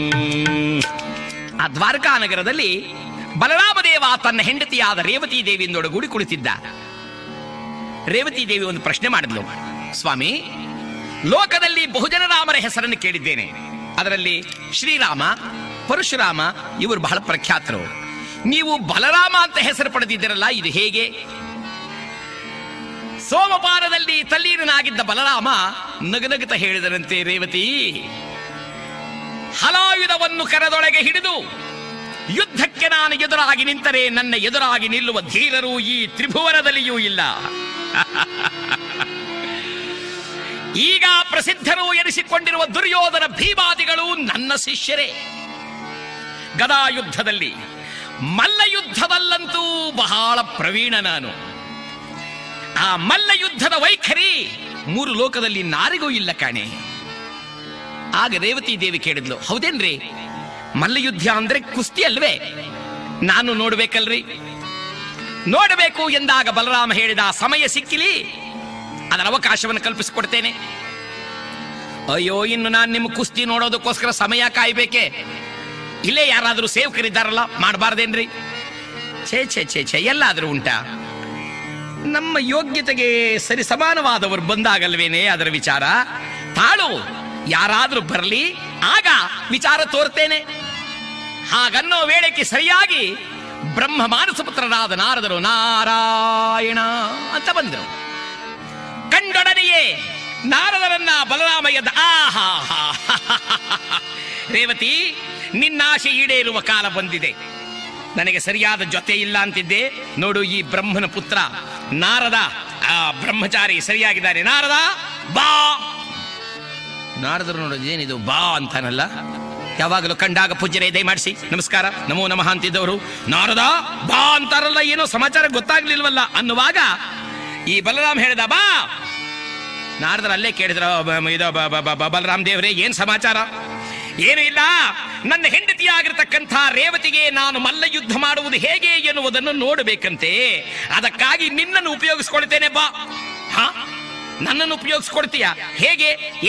ಆ ದ್ವಾರಕಾ ನಗರದಲ್ಲಿ ಬಲರಾಮದೇವ ತನ್ನ ಹೆಂಡತಿಯಾದ ರೇವತಿ ದೇವಿಯಿಂದೊಡಗೂಡಿ ಕುಳಿತಿದ್ದ ರೇವತಿ ದೇವಿ ಒಂದು ಪ್ರಶ್ನೆ ಮಾಡಿದ್ಲು ಸ್ವಾಮಿ ಲೋಕದಲ್ಲಿ ಬಹುಜನ ರಾಮರ ಹೆಸರನ್ನು ಕೇಳಿದ್ದೇನೆ ಅದರಲ್ಲಿ ಶ್ರೀರಾಮ ಪರಶುರಾಮ ಇವರು ಬಹಳ ಪ್ರಖ್ಯಾತರು ನೀವು ಬಲರಾಮ ಅಂತ ಹೆಸರು ಪಡೆದಿದ್ದೀರಲ್ಲ ಇದು ಹೇಗೆ ಸೋಮಪಾನದಲ್ಲಿ ತಲ್ಲೀರನಾಗಿದ್ದ ಬಲರಾಮ ನಗನಗುತ್ತ ಹೇಳಿದರಂತೆ ರೇವತಿ ಹಲಾಯುಧವನ್ನು ಕರದೊಳಗೆ ಹಿಡಿದು ಯುದ್ಧಕ್ಕೆ ನಾನು ಎದುರಾಗಿ ನಿಂತರೆ ನನ್ನ ಎದುರಾಗಿ ನಿಲ್ಲುವ ಧೀರರು ಈ ತ್ರಿಭುವನದಲ್ಲಿಯೂ ಇಲ್ಲ ಈಗ ಪ್ರಸಿದ್ಧರು ಎನಿಸಿಕೊಂಡಿರುವ ದುರ್ಯೋಧನ ಭೀಮಾದಿಗಳು ನನ್ನ ಶಿಷ್ಯರೇ ಗದಾ ಯುದ್ಧದಲ್ಲಿ ಮಲ್ಲ ಯುದ್ಧದಲ್ಲಂತೂ ಬಹಳ ಪ್ರವೀಣ ನಾನು ಆ ಮಲ್ಲ ಯುದ್ಧದ ವೈಖರಿ ಮೂರು ಲೋಕದಲ್ಲಿ ನಾರಿಗೂ ಇಲ್ಲ ಕಾಣೆ ಆಗ ರೇವತಿ ದೇವಿ ಕೇಳಿದ್ಲು ಹೌದೇನ್ರಿ ಮಲ್ಲಯುದ್ಧ ಅಂದ್ರೆ ಕುಸ್ತಿ ಅಲ್ವೇ ನಾನು ನೋಡ್ಬೇಕಲ್ರಿ ನೋಡಬೇಕು ಎಂದಾಗ ಬಲರಾಮ ಹೇಳಿದ ಸಮಯ ಸಿಕ್ಕಿಲಿ ಅದರ ಅವಕಾಶವನ್ನು ಕಲ್ಪಿಸಿಕೊಡ್ತೇನೆ ಅಯ್ಯೋ ಇನ್ನು ನಾನು ನಿಮ್ಮ ಕುಸ್ತಿ ನೋಡೋದಕ್ಕೋಸ್ಕರ ಸಮಯ ಕಾಯ್ಬೇಕೆ ಇಲ್ಲೇ ಯಾರಾದರೂ ಸೇವಕರಿದ್ದಾರಲ್ಲ ಮಾಡಬಾರ್ದೇನ್ರಿ ಛೇ ಛೇ ಛೇ ಛೇ ಎಲ್ಲಾದರೂ ಉಂಟಾ ನಮ್ಮ ಯೋಗ್ಯತೆಗೆ ಸರಿ ಸಮಾನವಾದವರು ಬಂದಾಗಲ್ವೇನೆ ಅದರ ವಿಚಾರ ತಾಳು ಯಾರಾದ್ರೂ ಬರಲಿ ಆಗ ವಿಚಾರ ತೋರ್ತೇನೆ ಹಾಗನ್ನೋ ವೇಳೆಗೆ ಸರಿಯಾಗಿ ಬ್ರಹ್ಮ ಮಾನಸಪುತ್ರರಾದ ನಾರದರು ನಾರಾಯಣ ಅಂತ ಬಂದರು ಕಂಡೊಡನೆಯೇ ನಾರದರನ್ನ ಬಲರಾಮ ಎದ್ದ ಆಹಾ ರೇವತಿ ನಿನ್ನಾಶೆ ಈಡೇರುವ ಕಾಲ ಬಂದಿದೆ ನನಗೆ ಸರಿಯಾದ ಜೊತೆ ಇಲ್ಲ ಅಂತಿದ್ದೆ ನೋಡು ಈ ಬ್ರಹ್ಮನ ಪುತ್ರ ನಾರದ ಆ ಬ್ರಹ್ಮಚಾರಿ ಸರಿಯಾಗಿದ್ದಾರೆ ನಾರದ ಬಾ ನಾರದರು ನೋಡೋದು ಏನಿದು ಬಾ ಅಂತಾನಲ್ಲ ಯಾವಾಗಲೂ ಕಂಡಾಗ ಪೂಜ್ಯರೇ ದಯಮಾಡಿಸಿ ನಮಸ್ಕಾರ ನಮೋ ನಮಃ ಅಂತಿದ್ದವರು ನಾರದ ಬಾ ಅಂತಾರಲ್ಲ ಏನೋ ಸಮಾಚಾರ ಗೊತ್ತಾಗ್ಲಿಲ್ವಲ್ಲ ಅನ್ನುವಾಗ ಈ ಬಲರಾಮ್ ಹೇಳಿದ ಬಾ ನಾರದ್ರ ಅಲ್ಲೇ ಕೇಳಿದ್ರ ಇದು ಬ- ಬ- ಬ- ಬ- ಬಲರಾಮ್ ದೇವರೇ ಏನ್ ಸಮಾಚಾರ ಏನು ಇಲ್ಲ ನನ್ನ ಹೆಂಡತಿಯಾಗಿರ್ತಕ್ಕಂಥ ರೇವತಿಗೆ ನಾನು ಮಲ್ಲ ಯುದ್ಧ ಮಾಡುವುದು ಹೇಗೆ ಎನ್ನುವುದನ್ನು ನೋಡಬೇಕಂತೆ ಅದಕ್ಕಾಗಿ ನಿನ್ನನ್ನು ಉಪಯೋಗಿಸ್ಕೊಳ್ತೇನೆ ಬಾ ಹಾ ನನ್ನನ್ನು ಉಪಯೋಗಿಸ್ಕೊಳ್ತೀಯ ಹೇಗೆ